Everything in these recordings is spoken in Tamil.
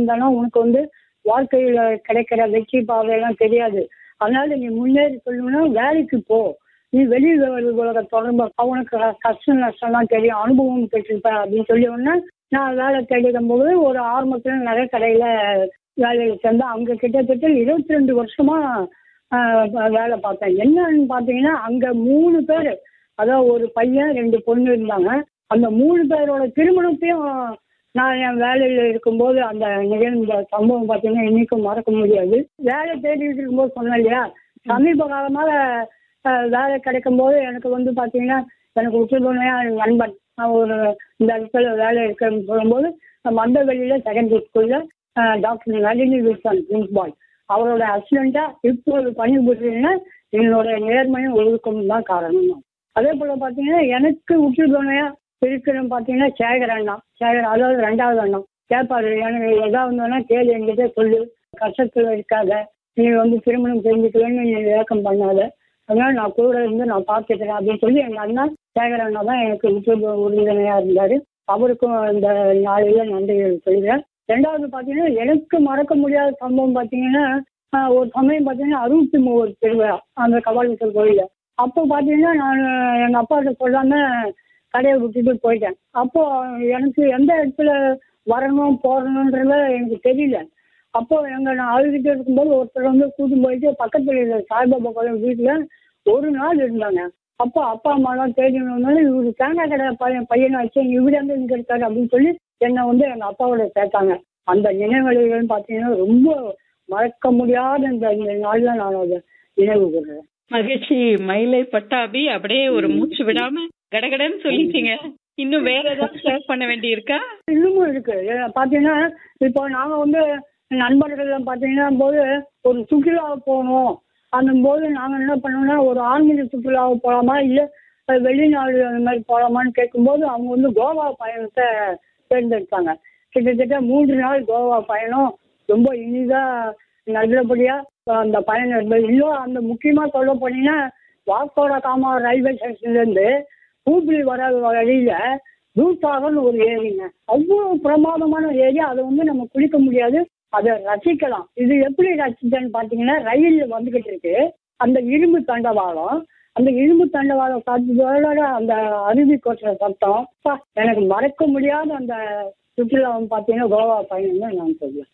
இருந்தானா உனக்கு வந்து வாழ்க்கையில கிடைக்கிற வெற்றி பாதையெல்லாம் தெரியாது அதனால நீ முன்னேறி சொல்லணும்னா வேலைக்கு போ நீ வெளியில் உலக தொடர்பு அவனுக்கு கஷ்டம் நஷ்டம்லாம் தெரியும் அனுபவம் பெற்றிருப்ப அப்படின்னு சொல்லி உடனே நான் வேலை தேடிடும் போது ஒரு ஆரம்பத்துல நகை கடையில வேலையில சேர்ந்தேன் அங்க கிட்டத்தட்ட இருபத்தி ரெண்டு வருஷமா ஆஹ், வேலை பார்த்தேன் என்னன்னு பார்த்தீங்கன்னா அங்க மூணு பேர் அதாவது ஒரு பையன் ரெண்டு பொண்ணு இருந்தாங்க அந்த மூணு பேரோட திருமணத்தையும் நான் என் வேலையில் இருக்கும்போது அந்த நிகழ்ந்த சம்பவம் பார்த்தீங்கன்னா இன்னைக்கும் மறக்க முடியாது வேலை தேடிட்டு இருக்கும்போது சொன்னேன் இல்லையா சமீப காலமாக அஹ், வேலை கிடைக்கும் போது எனக்கு வந்து பார்த்தீங்கன்னா எனக்கு உற்றுதுணையா என் நண்பன் நான் ஒரு இந்த இடத்துல வேலை இருக்குன்னு சொல்லும்போது மந்தவெளியில் செகண்டரி ஸ்கூலில் டாக்டர் நளினி வில்சன் பிரின்ஸ்பால் அவரோட அசிஸ்டண்ட்டாக இப்போது பணிபுரியுன்னா என்னோட நேர்மையும் ஒழுக்கம் தான் காரணம் அதே போல் பார்த்தீங்கன்னா எனக்கு உற்றுதுணையா இருக்கிறன்னு பார்த்தீங்கன்னா சேகர் அண்ணா சேகர் அதாவது ரெண்டாவது அண்ணா கேட்பாரு எனக்கு எதாவது வந்தோன்னா கேள்வி என்கிட்ட சொல்லு கஷ்டத்தில் இருக்காத நீ வந்து திருமணம் செஞ்சுக்கலன்னு நீ விளக்கம் பண்ணாத அதனால நான் கூட இருந்து நான் பார்த்துக்கிறேன் அப்படின்னு சொல்லி எங்கள் அண்ணா சேகர் அண்ணா தான் எனக்கு உற்று உறுதுணையாக இருந்தார் அவருக்கும் இந்த நாளையில நன்றிகள் சொல்கிறேன் ரெண்டாவது பார்த்தீங்கன்னா எனக்கு மறக்க முடியாத சம்பவம் பார்த்தீங்கன்னா ஆஹ், ஒரு சமயம் பார்த்தீங்கன்னா அறுபத்தி மூவர் திருவிழா அந்த கபாலீஸ்வரர் கோயிலில் அப்போ பார்த்தீங்கன்னா நான் எங்கள் அப்பாட்ட சொல்லாமல் கடையை விட்டுட்டு போயிட்டேன் அப்போ எனக்கு எந்த இடத்துல வரணும் போகணுன்றத எனக்கு தெரியல அப்போ எங்க நான் அழுதுகிட்டே இருக்கும்போது ஒருத்தர் வந்து கூட்டிட்டு போயிட்டு பக்கத்துல இருந்த சாய்பாபா கோயில் வீட்டில் ஒரு நாள் இருந்தாங்க அப்போ அப்பா அம்மாலாம் தேடினோம்னால இவரு தேங்காய் கடை பையன் பையனை வச்சு இவரு எங்க இங்க இருக்காரு அப்படின்னு சொல்லி என்னை வந்து எங்க அப்பாவோட சேர்த்தாங்க அந்த நினைவுகள் பார்த்தீங்கன்னா ரொம்ப மறக்க முடியாத இந்த இந்த நாள்ல நான் அதை நினைவு கூறுறேன் மகிழ்ச்சி மயிலை பட்டாபி அப்படியே ஒரு மூச்சு விடாம கடகடன்னு சொல்லிட்டீங்க இன்னும் வேற ஏதாவது ஷேர் பண்ண வேண்டி இருக்கா இன்னமும் இருக்கு ஏ- பாத்தீங்கன்னா இப்போ நாங்க வந்து நண்பர்கள் பாத்தீங்கன்னா போது ஒரு சுற்றுலா போகணும் அந்த போது நாங்க என்ன பண்ணோம்னா ஒரு ஆன்மீக சுற்றுலாவை போலாமா இல்ல அஹ், வெளிநாடு அந்த மாதிரி போலாமான்னு கேட்கும்போது அவங்க வந்து கோவா பயணத்தை தேர்ந்தெடுத்தாங்க கிட்டத்தட்ட மூன்று நாள் கோவா பயணம் ரொம்ப இனிதா நல்லபடியா அந்த பயணம் இருந்தது இன்னும் அந்த முக்கியமா சொல்ல போனீங்கன்னா வாஸ்கோட காமா ரயில்வே ஸ்டேஷன்ல இருந்து ஹூப்ளி வர வழியில தூசாகர்னு ஒரு ஏரிங்க அவ்வளோ பிரமாதமான ஏரியா அதை வந்து நம்ம குளிக்க முடியாது அதை ரசிக்கலாம் இது எப்படி ரசிச்சேன்னு பார்த்தீங்கன்னா ரயில் வந்துகிட்டு இருக்கு அந்த இரும்பு தண்டவாளம் அந்த இரும்பு தண்டவாளம் காற்றோட அந்த அருவி கொட்டுற சத்தம் அப்பா, எனக்கு மறக்க முடியாத அந்த சுற்றுலாவும் பார்த்தீங்கன்னா கோவா பயணம் தான் நான் சொல்லுவேன்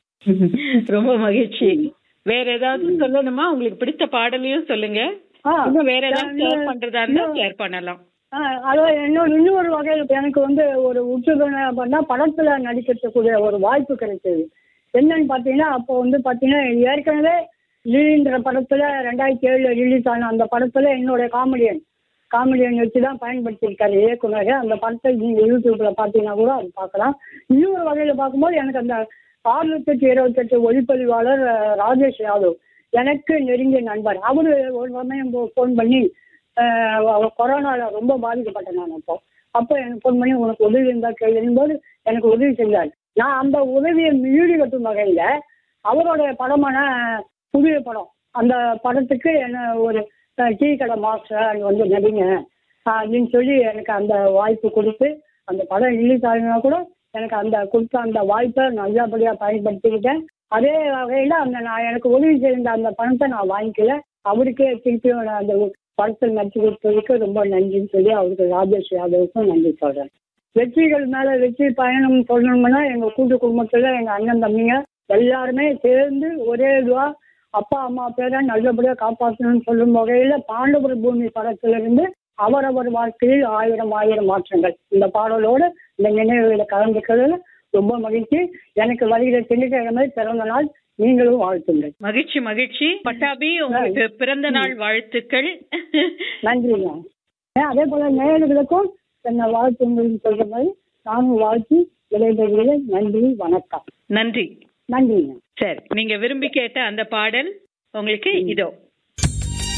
ரொம்ப மகிழ்ச்சி வேற ஏதாவது சொல்லணுமா உங்களுக்கு பிடித்த பாடலையும் சொல்லுங்க ஆ, இன்னும் வேற ஏதாவது நான் ஷேர் பண்றதா இருந்தா இன்னும் ஷேர் பண்ணலாம் ஆ, அதாவது இன்னொரு இன்னொரு வகையில் எனக்கு வந்து ஒரு உற்றுதுணை பண்ணா படத்துல நடிக்கக்கூடிய ஒரு வாய்ப்பு கிடைச்சது என்னன்னு பார்த்தீங்கன்னா அப்போ வந்து பார்த்தீங்கன்னா ஏற்கனவே லீன்ற படத்துல ரெண்டாயிரத்தி ஏழுல ரிலீஸ் ஆன அந்த படத்துல என்னோட காமெடியன் காமெடியன் வச்சு தான் பயன்படுத்தியிருக்காரு இயக்குனர் அந்த படத்தை நீங்க யூடியூப்ல பார்த்தீங்கன்னா கூட அது பார்க்கலாம் இன்னொரு வகையில பார்க்கும்போது எனக்கு அந்த ஆறு லட்சத்தி இருபத்தெட்டு ஒளிப்பதிவாளர் அஹ், ராஜேஷ் யாதவ் எனக்கு நெருங்கிய நண்பர் அவரு ஒரு சமயம் ஃபோன் பண்ணி ஆஹ் அவ- கொரோனால ரொம்ப பாதிக்கப்பட்டேன் நான் அப்போ அப்போ எனக்கு ஃபோன் பண்ணி உனக்கு உதவி இருந்தா கேளும்போது எனக்கு உதவி செஞ்சார் நான் அந்த உதவியை ஈடுகட்டும் வகையில அவரோட படமான புதிய படம் அந்த படத்துக்கு என்ன ஒரு அஹ், டீ கடை மாஸ்டர் வந்து நடிங்க ஆஹ் அப்படின்னு சொல்லி எனக்கு அந்த வாய்ப்பு கொடுத்து அந்த படம் ரிலீஸ் ஆகினா கூட எனக்கு அந்த கொடுத்த அந்த வாய்ப்பை நல்லபடியா பயன்படுத்திக்கிட்டேன் அதே வகையில அந்த நான் எனக்கு உதவி செய்த அந்த பணத்தை நான் வாங்கிக்கல அவருக்கே திருப்பியும் நான் அந்த படத்தில் நடிச்சு கொடுத்ததுக்கு ரொம்ப நன்றின்னு சொல்லி அவருக்கு ராஜேஷ் யாதவுக்கும் நன்றி சொல்றேன் வெற்றிகள் மேல வெற்றி பயணம் சொல்லணும்னா எங்க கூட்டு குடும்பத்துல எங்க அண்ணன் தம்பிங்க எல்லாருமே சேர்ந்து ஒரே இதுவா அப்பா அம்மா பேரை நல்லபடியா காப்பாற்றணும்னு சொல்லும் வகையில பாண்டவர் பூமி படத்துல இருந்து அவரவர் வாழ்க்கையில் ஆயிரம் ஆயிரம் மாற்றங்கள் இந்த பாடலோடு இந்த நினைவுகளை கலந்துக்கிறதுல ரொம்ப மகிழ்ச்சி எனக்கு வருகிற திங்கட்கிழமை பிறந்த நாள் நீங்களும் வாழ்த்துங்கள் மகிழ்ச்சி மகிழ்ச்சி பட்டாபி உங்களுக்கு பிறந்த நாள் வாழ்த்துக்கள் நன்றிங்க ஏன் அதே போல நேயர்களுக்கும் என்னை வாழ்த்துங்கள்னு சொல்ற மாதிரி நானும் வாழ்த்தி விடைபெறுகிறேன் நன்றி வணக்கம் நன்றி நன்றிங்க சரி நீங்க விரும்பி கேட்ட அந்த பாடல் உங்களுக்கு இதோ